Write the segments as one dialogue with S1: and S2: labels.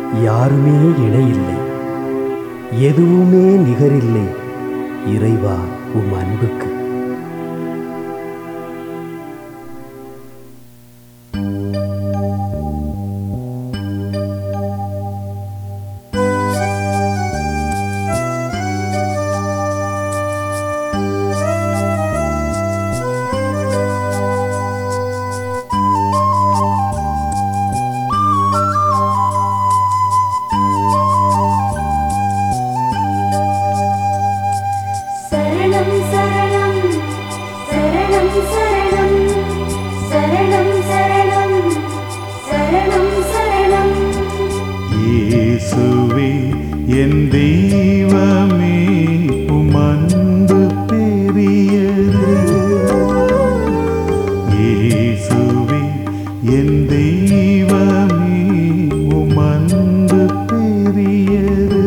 S1: யாருமே இணையில்லை எதுவுமே நிகரில்லை இறைவா உம் அன்புக்கு
S2: சரணம் சரணம் சரணம் சரணம் சரணம் சரணம் சரணம் சரணம்
S3: இயேசுவே என் தெய்வமே உம் அன்பு பெரியது இயேசுவே என் தெய்வமே உம் அன்பு பெரியது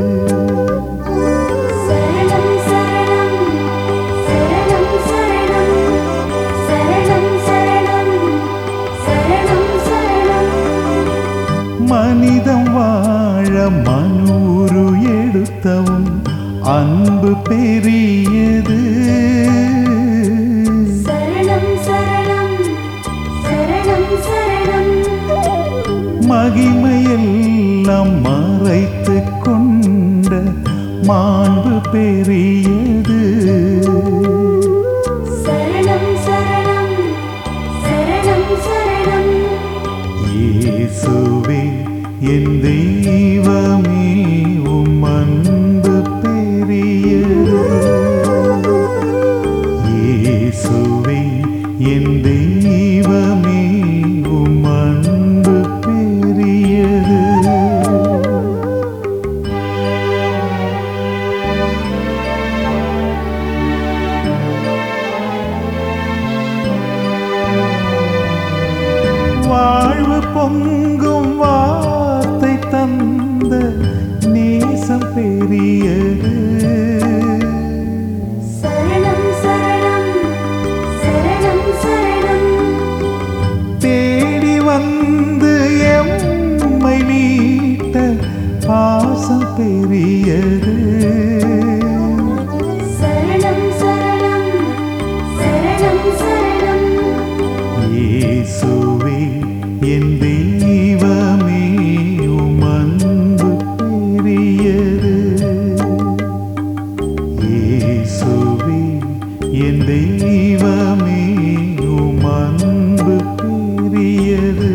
S2: சரணம் சரணம் சரணம் சரணம் சரணம் சரணம் சரணம் சரணம்
S3: மனிதம் வாழ மனூரு எடுத்தவும் அன்பு பெரியது
S2: சரணம் சரணம் சரணம் சரணம்
S3: மகிமையெல்லாம் மறைத்து கொண்ட மாண்பு பெரியது
S2: சரணம் சரணம் சரணம் சரணம்
S3: இயேசுவே என் தெய்வமே உம் அன்பு பெரியது இயேசுவே என் தெய்வமே உம் அன்பு பெரியது வாழ்வு பொங்கும் வார்த்தை தந்த நேசம் பெரியது
S2: சரணம் சரணம் சரணம் சரணம்
S3: தேடி வந்து எம்மை மீட்ட பாசம் பெரியது
S2: சரணம் சரணம் சரணம் சரணம்
S3: இயேசுவே என் தெய்வமே உம் அன்பு பெரியது இயேசுவே என் தெய்வமே உம் அன்பு பெரியது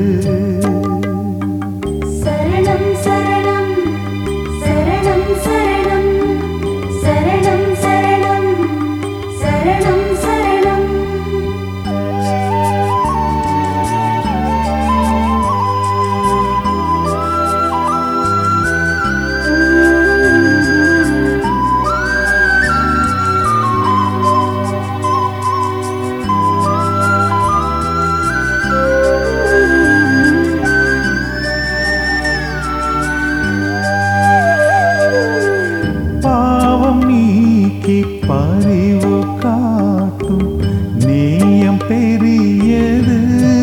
S2: சரணம் சரணம் சரணம் சரணம் சரணம் சரணம் சரணம் சரணம்
S3: பாவம் நீக்கி பறிவு காட்டும் நேயம் பெரியது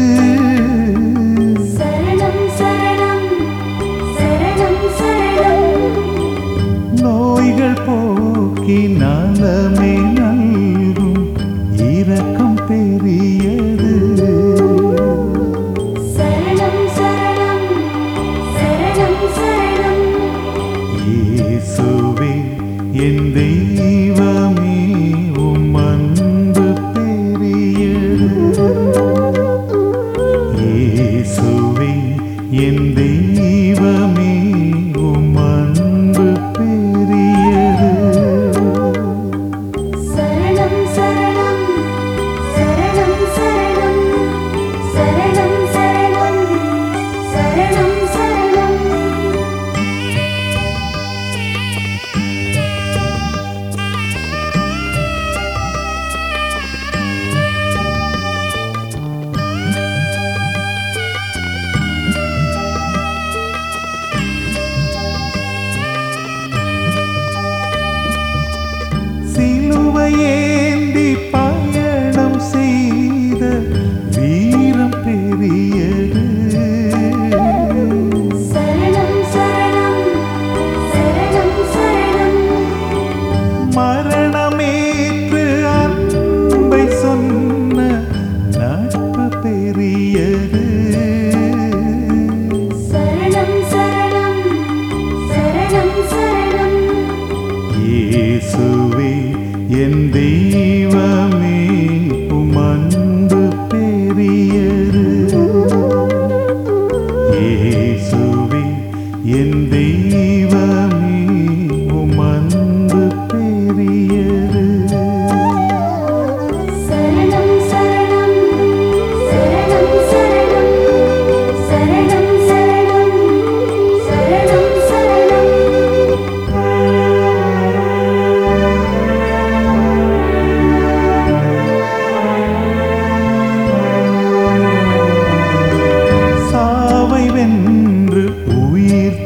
S2: சரணம் சரணம் சரணம் சரணம்
S3: நோய்கள் போக்கி நலமே நல்கும் இரக்கம் பெரியது
S2: சரணம் சரணம் சரணம் சரணம்
S3: இயேசுவே என் தெய்வமே உம் அன்பு பெரியது இயேசுவே என் தெய்வமே உம் அன்பு பெரியது
S2: சரணம் சரணம் சரணம் சரணம் சரணம் சரணம் சரணம் சரணம்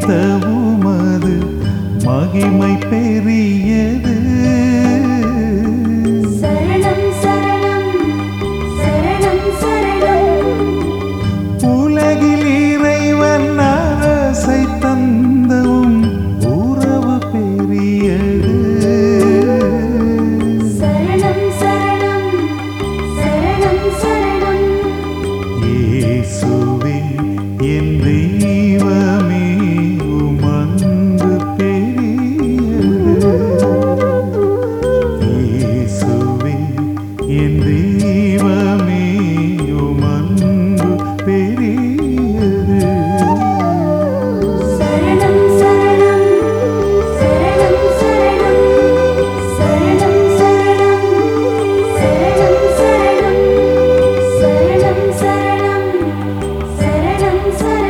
S3: உதித்த உமது மகிமை பெரியது
S2: சரணம் சரணம் சரணம் சரணம்
S3: உலகில் இறைவன் அரசை தந்தவும் உறவு பெரியது
S2: சரணம் சரணம் சரணம் சரணம்
S3: இயேசுவே என் தெய்வமே உம் அன்பு பெரியது இயேசுவே என் தெய்வமே உம் அன்பு பெரியது
S2: சரணம் சரணம் சரணம் சரணம் சரணம் சரணம் சரணம் சரணம் சரணம் சரணம் சரணம்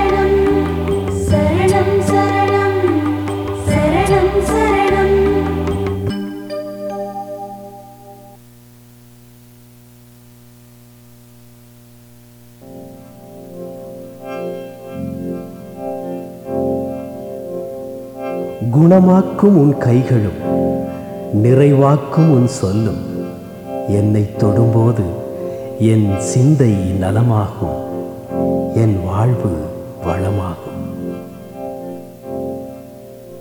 S2: சரணம் சரணம் சரணம் சரணம் சரணம்
S1: குணமாக்கும் உன் கைகளும் நிறைவாக்கும் உன் சொல்லும் என்னை தொடும்போது என் சிந்தை நலமாகும் என் வாழ்வு வளமாகும்